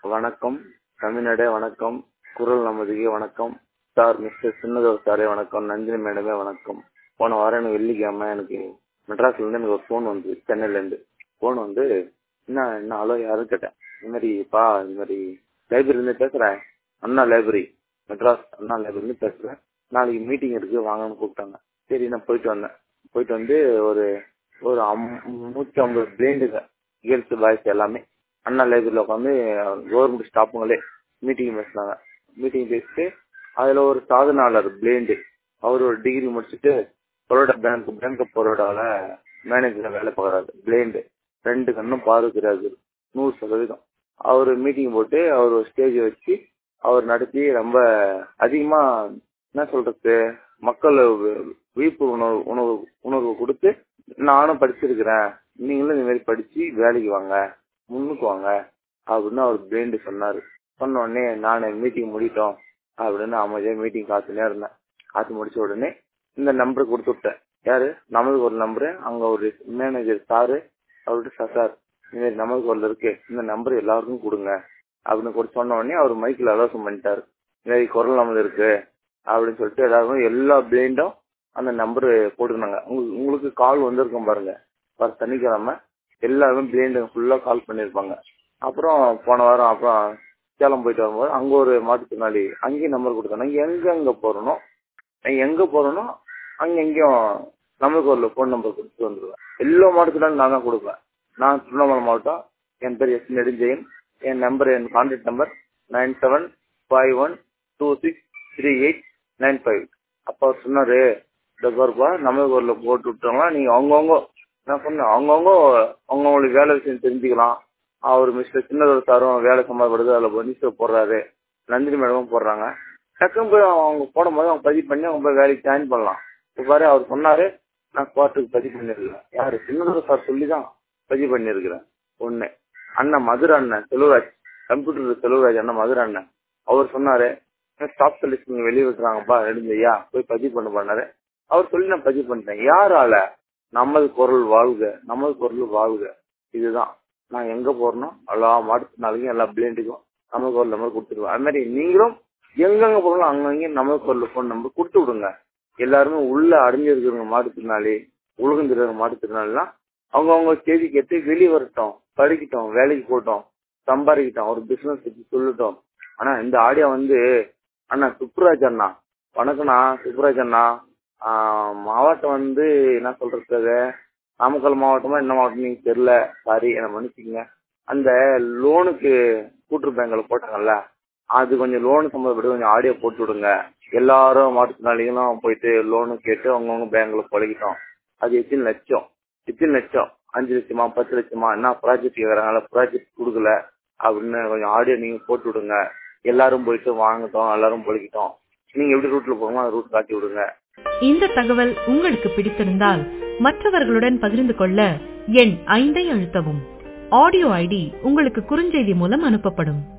வணக்கம் தமிழ்நாடே வணக்கம் குரல் நமதுகே வணக்கம் சார் மிஸ்டர் சின்னதோர் சாரே வணக்கம் நந்தினி மேடமே வணக்கம் போன வாரம் எனக்கு வெள்ளிக்கிழமை எனக்கு மெட்ராஸ்ல இருந்து எனக்கு ஒரு ஃபோன் வந்து சென்னையில இருந்து ஃபோன் வந்து என்ன என்ன ஹலோ யாரும் கேட்டேன் இந்த மாதிரி பா இந்த மாதிரி லைப்ரரி இருந்து பேசுறேன் அண்ணா லைப்ரரி மெட்ராஸ் அண்ணா லைப்ரரி இருந்து பேசுறேன் நாளைக்கு மீட்டிங் இருக்கு வாங்கன்னு கூப்பிட்டாங்க சரி நான் போயிட்டு வந்தேன் போயிட்டு வந்து ஒரு ஒரு அம்- நூத்தி ஐம்பது பிளைண்டுங்க கேர்ள்ஸ் பாய்ஸ் எல்லாமே அண்ணா லைப்ரரியில் உட்காந்து கவர்மெண்ட் ஸ்டாஃபுங்களே மீட்டிங் பேசினாங்க மீட்டிங் பேசிட்டு அதில் ஒரு சாதனாளர் பிளேண்டு அவர் ஒரு டிகிரி முடிச்சுட்டு பரோடா பேங்க் பேங்க் ஆஃப் பரோடாவில் மேனேஜர் வேலை பார்க்குறாரு பிளேண்டு ரெண்டு கண்ணும் பார்வை தெரியாது நூறு சதவீதம் அவர் மீட்டிங் போட்டு அவர் ஒரு ஸ்டேஜ் வச்சு அவர் நடத்தி ரொம்ப அதிகமாக என்ன சொல்றது மக்கள் விழிப்பு உணர்வு உணர்வு உணர்வு கொடுத்து நானும் படிச்சிருக்கிறேன் நீங்களும் இந்த மாதிரி படிச்சு வேலைக்கு வாங்க முன்னுக்கு வாங்க அப்படின்னு அவர் பிளேண்டு சொன்னாரு சொன்ன உடனே நான் மீட்டிங் முடிட்டோம் அப்படின்னு அமைதியாக மீட்டிங் காத்துனே இருந்தேன் காத்து முடிச்ச உடனே இந்த நம்பர் கொடுத்து விட்டேன் யாரு நமக்கு ஒரு நம்பரு அங்க ஒரு மேனேஜர் சாரு அவர்கிட்ட சார் சார் இந்த மாதிரி நமக்கு ஒரு இருக்கு இந்த நம்பர் எல்லாருக்கும் கொடுங்க அப்படின்னு கொடுத்து சொன்ன உடனே அவர் மைக்கில் அலோசம் பண்ணிட்டாரு இந்த மாதிரி குரல் நமது இருக்கு அப்படின்னு சொல்லிட்டு எல்லாருக்கும் எல்லா பிளேண்டும் அந்த நம்பரு போட்டுக்கினாங்க உங்களுக்கு உங்களுக்கு கால் வந்திருக்கும் பாருங்க வர சனிக்கிழமை எல்லாருமே பிளேண்டு ஃபுல்லா கால் பண்ணியிருப்பாங்க அப்புறம் போன வாரம் அப்புறம் சேலம் போயிட்டு வரும்போது அங்க ஒரு மாற்றுத்திறனாளி அங்கேயும் நம்பர் கொடுத்தாங்க எங்க எங்க போறனோ நான் எங்க போறனோ அங்க எங்கேயும் நம்மளுக்கு ஒரு ஃபோன் நம்பர் கொடுத்து வந்துருவேன் எல்லா மாவட்டத்திலும் நான் தான் கொடுப்பேன் நான் திருவண்ணாமலை மாவட்டம் என் பேர் எஸ் நெடுஞ்செயன் என் நம்பர் என் contact number nine seven five one two six three eight nine five அப்போ அவர் சொன்னாரு இந்த பாருப்பா நம்மளுக்கு ஒரு போட்டு விட்டோம்னா நீங்க அவங்கவுங்க நான் சொன்னேன் அவங்கவுங்க அவங்கவுங்களுக்கு வேலை விஷயம் தெரிஞ்சுக்கலாம் அவர் மிஸ்டர் சின்னதொரு சாரும் வேலை சம்மந்தப்படுது அதில் மினிஸ்டர் போடுறாரு நந்தினி மேடமும் போடுறாங்க டக்குன்னு போய் அவங்க போடும்போது அவங்க பதிவு பண்ணி அவங்க போய் வேலைக்கு ஜாயின் பண்ணலாம் இப்போ பாரு அவர் சொன்னாரு நான் கோர்ட்டுக்கு பதிவு பண்ணிருக்கேன் யாரு சின்னதொரு சார் சொல்லி தான் பதிவு பண்ணியிருக்கிறேன் ஒண்ணு அண்ணன் மதுரை அண்ணன் செல்வராஜ் கம்ப்யூட்டர் செல்வராஜ் அண்ணன் மதுரை அண்ணன் அவர் சொன்னாரு ஸ்டாப் செலக்ஷன் வெளியே விட்டுறாங்கப்பா நெடுஞ்சையா போய் பதிவு பண்ண பண்ணாரு அவர் சொல்லி நான் பதிவு பண்ணிட்டேன் யாரால நமது குரல் வாழ்க நமது குரல் வாழ்க இதுதான் நான் எங்க போறனோ எல்லா மாட்டுனாலையும் எல்லா பிளேண்டுக்கும் நமது குரல் நம்பர் கொடுத்துருவேன் அது மாதிரி நீங்களும் எங்கெங்க போறோம் அங்கங்க நமது குரல் ஃபோன் நம்பர் கொடுத்து விடுங்க எல்லாருமே உள்ள அடைஞ்சிருக்கிறவங்க மாட்டுத்திறனாளி உலகம் தெரியாத மாட்டுத்திறனாளிலாம் அவங்க அவங்க செய்தி கேட்டு வெளியே வரட்டும் படிக்கட்டும் வேலைக்கு போட்டோம் சம்பாதிக்கட்டும் ஒரு பிசினஸ் பத்தி சொல்லட்டும் ஆனா இந்த ஆடியோ வந்து அண்ணா சுப்ராஜ் அண்ணா வணக்கண்ணா சுப்ராஜ் அண்ணா ஆஹ் மாவட்டம் வந்து என்ன சொல்றது அது நாமக்கல் மாவட்டமா என்ன மாவட்டம் நீங்க தெரியல சாரி என்ன மன்னிச்சுங்க அந்த லோனுக்கு கூட்டுறவு பேங்க்ல போட்டாங்கல்ல அது கொஞ்சம் லோன் சம்மந்தப்பட்டு கொஞ்சம் ஆடியோ போட்டு விடுங்க எல்லாரும் மாற்றுத்திறனாளிகளும் போயிட்டு லோனு கேட்டு அவங்கவுங்க பேங்க்ல பழகிட்டோம் அது எத்தனை லட்சம் எத்தனை லட்சம் அஞ்சு லட்சமா பத்து லட்சமா என்ன ப்ராஜெக்ட் கேட்கறாங்களா ப்ராஜெக்ட் கொடுக்கல அப்படின்னு கொஞ்சம் ஆடியோ நீங்க போட்டு விடுங்க எல்லாரும் போயிட்டு வாங்கட்டும் எல்லாரும் பழகிட்டோம் நீங்க எப்படி ரூட்ல போகணுமோ அந்த ரூட் காட்டி விடுங்க இந்த தகவல் உங்களுக்கு பிடித்திருந்தால் மற்றவர்களுடன் பகிர்ந்து கொள்ள எண் ஐந்தை அழுத்தவும் ஆடியோ ஐடி உங்களுக்கு குறுஞ்செய்தி மூலம் அனுப்பப்படும்